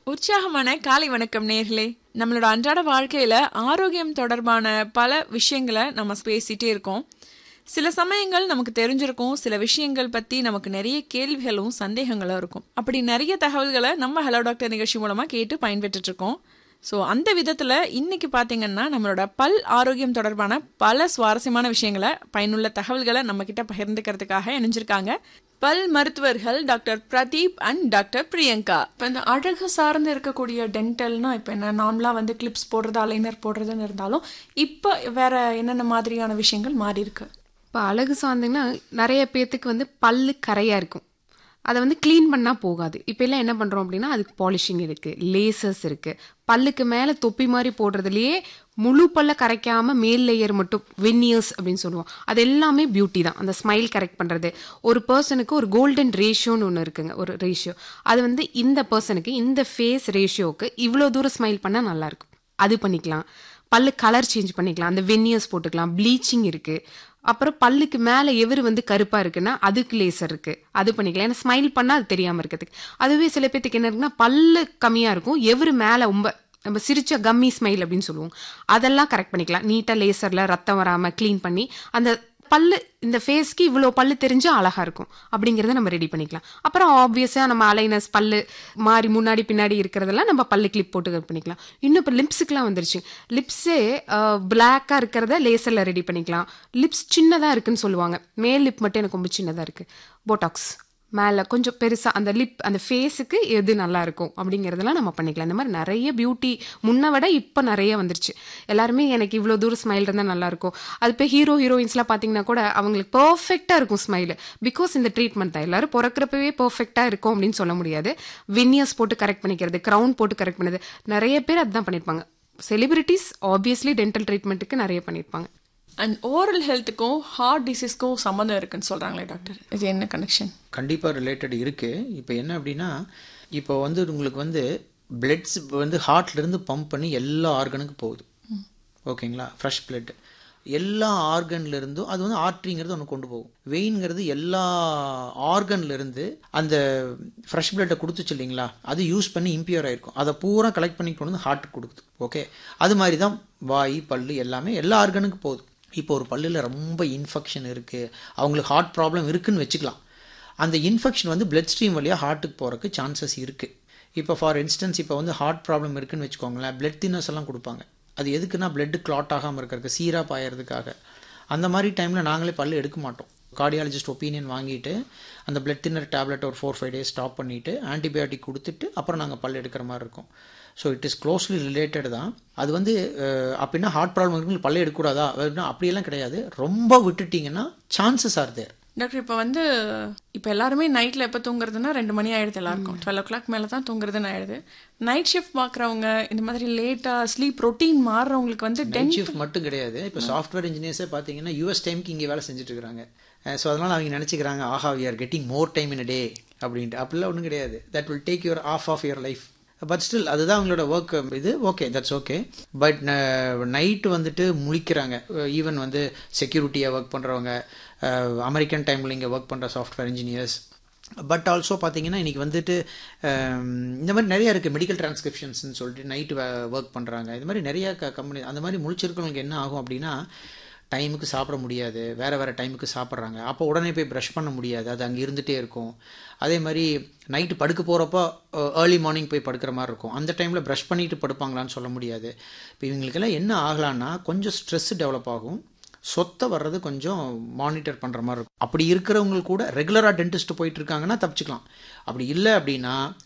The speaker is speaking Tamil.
உற்சாகமான காலை வணக்கம் நேர்களே நம்மளோட அன்றாட வாழ்க்கையில ஆரோக்கியம் தொடர்பான பல விஷயங்களை நம்ம பேசிட்டே இருக்கோம் சில சமயங்கள் நமக்கு தெரிஞ்சிருக்கும் சில விஷயங்கள் பத்தி நமக்கு நிறைய கேள்விகளும் சந்தேகங்களும் இருக்கும் அப்படி நிறைய தகவல்களை நம்ம ஹலோ டாக்டர் நிகழ்ச்சி மூலமா கேட்டு பயன்பெற்றுட்டு இருக்கோம் ஸோ அந்த விதத்தில் இன்னைக்கு பார்த்தீங்கன்னா நம்மளோட பல் ஆரோக்கியம் தொடர்பான பல சுவாரஸ்யமான விஷயங்களை பயனுள்ள தகவல்களை நம்ம கிட்ட பகிர்ந்துக்கிறதுக்காக இணைஞ்சிருக்காங்க பல் மருத்துவர்கள் doctor Pradeep and doctor Priyanka இப்போ இந்த அழகு சார்ந்து இருக்கக்கூடிய டென்டல்னா இப்போ என்ன நார்மலாக வந்து கிளிப்ஸ் போடுறது அலைனர் போடுறதுன்னு இருந்தாலும் இப்போ வேற என்னென்ன மாதிரியான விஷயங்கள் மாறி இருக்கு இப்போ அழகு சார்ந்தீங்கன்னா நிறைய பேர்த்துக்கு வந்து பல்லு கரையாக இருக்கும் அதை வந்து க்ளீன் பண்ணால் போகாது இப்போ எல்லாம் என்ன பண்ணுறோம் அப்படின்னா அதுக்கு பாலிஷிங் இருக்குது லேசர்ஸ் இருக்குது பல்லுக்கு மேலே தொப்பி மாதிரி போடுறதுலையே முழு பல்ல கரைக்காம மேல் லேயர் மட்டும் வென்னியர்ஸ் அப்படின்னு சொல்லுவோம் அது எல்லாமே பியூட்டி தான் அந்த ஸ்மைல் கரெக்ட் பண்ணுறது ஒரு பர்சனுக்கு ஒரு கோல்டன் ரேஷியோன்னு ஒன்று இருக்குங்க ஒரு ரேஷியோ அது வந்து இந்த பர்சனுக்கு இந்த ஃபேஸ் ரேஷியோவுக்கு இவ்வளோ தூரம் ஸ்மைல் பண்ணால் நல்லாயிருக்கும் அது பண்ணிக்கலாம் பல்லு கலர் சேஞ்ச் பண்ணிக்கலாம் அந்த வென்னியர்ஸ் போட்டுக்கலாம் ப்ளீச்சிங் இருக்கு அப்புறம் பல்லுக்கு மேலே எவர் வந்து கருப்பா இருக்குன்னா அதுக்கு லேசர் இருக்கு அது பண்ணிக்கலாம் ஏன்னா ஸ்மைல் பண்ணா அது தெரியாம இருக்கிறதுக்கு அதுவே சில பேத்துக்கு என்ன இருக்குன்னா பல்லு கம்மியா இருக்கும் எவர் மேலே ரொம்ப நம்ம சிரிச்ச கம்மி ஸ்மைல் அப்படின்னு சொல்லுவோம் அதெல்லாம் கரெக்ட் பண்ணிக்கலாம் நீட்டாக லேசரில் ரத்தம் வராமல் க்ளீன் பண்ணி அந்த பல்லு இந்த ஃபேஸ்க்கு இவ்வளோ பல்லு தெரிஞ்சு அழகா இருக்கும் அப்படிங்கிறத நம்ம ரெடி பண்ணிக்கலாம் அப்புறம் ஆப்வியஸாக நம்ம அலைனஸ் பல்லு மாறி முன்னாடி பின்னாடி இருக்கிறதெல்லாம் நம்ம பல்லு கிளிப் போட்டு கட் பண்ணிக்கலாம் இன்னும் இப்போ லிப்ஸுக்குலாம் வந்துருச்சு லிப்ஸே பிளாக்காக இருக்கிறத லேசரில் ரெடி பண்ணிக்கலாம் லிப்ஸ் சின்னதாக இருக்குன்னு சொல்லுவாங்க மேல் லிப் மட்டும் எனக்கு ரொம்ப சின்னதாக இருக்குது போட்டாக்ஸ் மேலே கொஞ்சம் பெருசாக அந்த லிப் அந்த ஃபேஸுக்கு எது நல்லா இருக்கும் அப்படிங்கிறதெல்லாம் நம்ம பண்ணிக்கலாம் இந்த மாதிரி நிறைய பியூட்டி முன்ன விட இப்போ நிறைய வந்துருச்சு எல்லாருமே எனக்கு இவ்வளோ தூரம் ஸ்மைல் இருந்தால் நல்லா இருக்கும் அது இப்போ ஹீரோ ஹீரோயின்ஸ்லாம் பார்த்தீங்கன்னா கூட அவங்களுக்கு பர்ஃபெக்டாக இருக்கும் ஸ்மைல் பிகாஸ் இந்த ட்ரீட்மெண்ட் தான் எல்லாரும் பிறக்கிறப்பவே பர்ஃபெக்டாக இருக்கும் அப்படின்னு சொல்ல முடியாது வின்னியர்ஸ் போட்டு கரெக்ட் பண்ணிக்கிறது க்ரௌன் போட்டு கரெக்ட் பண்ணது நிறைய பேர் அதுதான் பண்ணியிருப்பாங்க செலிபிரிட்டிஸ் ஆப்வியஸ்லி டென்டல் ட்ரீட்மெண்ட்டுக்கு நிறைய பண்ணியிருப்பாங்க அண்ட் ஓரல் ஹெல்த்துக்கும் ஹார்ட் டிசீஸ்க்கும் சம்மந்தம் இருக்குன்னு சொல்றாங்களே டாக்டர் இது என்ன கனெக்ஷன் கண்டிப்பாக ரிலேட்டட் இருக்குது இப்போ என்ன அப்படின்னா இப்போ வந்து உங்களுக்கு வந்து பிளட்ஸ் வந்து ஹார்ட்லேருந்து பம்ப் பண்ணி எல்லா ஆர்கனுக்கும் போகுது ஓகேங்களா ஃப்ரெஷ் பிளட் எல்லா ஆர்கன்ல இருந்தும் அது வந்து ஆர்ட்ரிங்கிறது ஒன்று கொண்டு போகும் வெயின்ங்கிறது எல்லா ஆர்கன்ல இருந்து அந்த ஃப்ரெஷ் பிளட்டை கொடுத்துச்சு இல்லைங்களா அது யூஸ் பண்ணி இம்பியூர் ஆயிருக்கும் அதை பூரா கலெக்ட் பண்ணி கொண்டு வந்து ஹார்ட்டுக்கு கொடுக்குது ஓகே அது மாதிரி தான் வாய் பல்லு எல்லாமே எல்லா ஆர்கனுக்கு போகுது இப்போ ஒரு பல்லில் ரொம்ப இன்ஃபெக்ஷன் இருக்குது அவங்களுக்கு ஹார்ட் ப்ராப்ளம் இருக்குன்னு வச்சுக்கலாம் அந்த இன்ஃபெக்ஷன் வந்து பிளட் ஸ்ட்ரீம் வழியாக ஹார்ட்டுக்கு போகிறக்கு சான்சஸ் இருக்குது இப்போ ஃபார் இன்ஸ்டன்ஸ் இப்போ வந்து ஹார்ட் ப்ராப்ளம் இருக்குன்னு வச்சுக்கோங்களேன் பிளட் தின்னர்ஸ் எல்லாம் கொடுப்பாங்க அது எதுக்குன்னா பிளட் கிளாட் ஆகாமல் இருக்கிறதுக்கு சீராக பாயறதுக்காக அந்த மாதிரி டைமில் நாங்களே பல்லு எடுக்க மாட்டோம் கார்டியாலஜிஸ்ட் ஒப்பீனியன் வாங்கிட்டு அந்த பிளட் தின்னர் டேப்லெட் ஒரு ஃபோர் ஃபைவ் டேஸ் ஸ்டாப் பண்ணிவிட்டு ஆன்டிபயோட்டிக் கொடுத்துட்டு அப்புறம் நாங்கள் பல் எடுக்கிற மாதிரி இருக்கும் so it is closely related தான் அது வந்து அப்படின்னா ஹார்ட் ப்ராப்ளம் இருக்கு பல்ல எடுக்கக்கூடாதா அப்படின்னா அப்படியெல்லாம் கிடையாது ரொம்ப விட்டுட்டிங்கன்னா சான்சஸ் ஆர் தேர் டாக்டர் இப்போ வந்து இப்போ எல்லாருமே நைட்டில் எப்போ தூங்குறதுன்னா ரெண்டு மணி ஆயிடுது எல்லாருக்கும் டுவெல் ஓ கிளாக் மேலே தான் தூங்குறதுன்னு ஆயிடுது நைட் ஷிஃப்ட் பார்க்குறவங்க இந்த மாதிரி லேட்டாக ஸ்லீப் ரொட்டீன் மாறுறவங்களுக்கு வந்து நைட் ஷிஃப்ட் மட்டும் கிடையாது இப்போ சாஃப்ட்வேர் இன்ஜினியர்ஸே பார்த்தீங்கன்னா யூஎஸ் டைமுக்கு இங்கே வேலை செஞ்சுட்டு இருக்காங்க ஸோ அதனால் அவங்க நினச்சிக்கிறாங்க ஆஹா we are getting more time in a day அப்படின்ட்டு அப்படிலாம் ஒன்றும் கிடையாது that will take your off off your life but still அதுதான் அவங்களோட ஒர்க் இது okay that's okay but night வந்துட்டு முழிக்கிறாங்க ஈவன் வந்து செக்யூரிட்டியாக ஒர்க் பண்ணுறவங்க அமெரிக்கன் டைமில் இங்கே ஒர்க் பண்ணுற சாஃப்ட்வேர் இன்ஜினியர்ஸ் பட் ஆல்சோ பார்த்தீங்கன்னா இன்றைக்கி வந்துட்டு இந்த மாதிரி நிறைய இருக்குது மெடிக்கல் டிரான்ஸ்கிரிப்ஷன்ஸ்னு சொல்லிட்டு நைட்டு ஒர்க் பண்ணுறாங்க இது மாதிரி நிறைய கம்பெனி அந்த மாதிரி முழிச்சிருக்கவங்களுக்கு என்ன ஆகும் அப்படின்னா டைமுக்கு சாப்பிட முடியாது வேறு வேறு டைமுக்கு சாப்பிட்றாங்க அப்போ உடனே போய் ப்ரஷ் பண்ண முடியாது அது அங்கே இருந்துகிட்டே இருக்கும் அதே மாதிரி நைட்டு படுக்க போகிறப்போ ஏர்லி மார்னிங் போய் படுக்கிற மாதிரி இருக்கும் அந்த டைமில் ப்ரஷ் பண்ணிட்டு படுப்பாங்களான்னு சொல்ல முடியாது இப்போ இவங்களுக்கெல்லாம் என்ன ஆகலான்னா கொஞ்சம் ஸ்ட்ரெஸ் டெவலப் ஆகும் சொத்தை வர்றது கொஞ்சம் மானிட்டர் பண்ணுற மாதிரி இருக்கும் அப்படி இருக்கிறவங்க கூட ரெகுலராக டென்டிஸ்ட் போயிட்டு இருக்காங்கன்னா தப்பிச்சுக்கலாம் அப்படி இல்லை அப்படின்னா